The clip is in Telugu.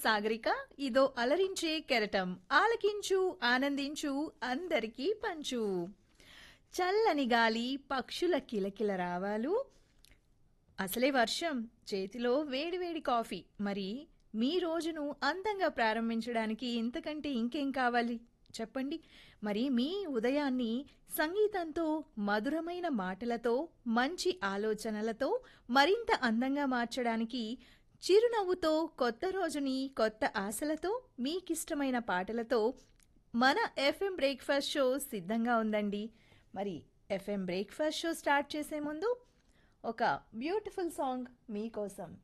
సాగరిక ఇదో అలరించే కెరటం ఆలకించు ఆనందించు అందరికీ పంచు చల్లని గాలి పక్షుల కిలకిల రావాలు అసలే వర్షం చేతిలో వేడివేడి కాఫీ మరి మీ రోజును అందంగా ప్రారంభించడానికి ఇంతకంటే ఇంకేం కావాలి చెప్పండి మరి మీ ఉదయాన్ని సంగీతంతో మధురమైన మాటలతో మంచి ఆలోచనలతో మరింత అందంగా మార్చడానికి చిరునవ్వుతో కొత్త రోజుని కొత్త ఆశలతో మీకిష్టమైన పాటలతో మన ఎఫ్ఎం బ్రేక్ఫాస్ట్ షో సిద్ధంగా ఉందండి మరి ఎఫ్ఎం బ్రేక్ఫాస్ట్ షో స్టార్ట్ చేసే ముందు ఒక బ్యూటిఫుల్ సాంగ్ మీకోసం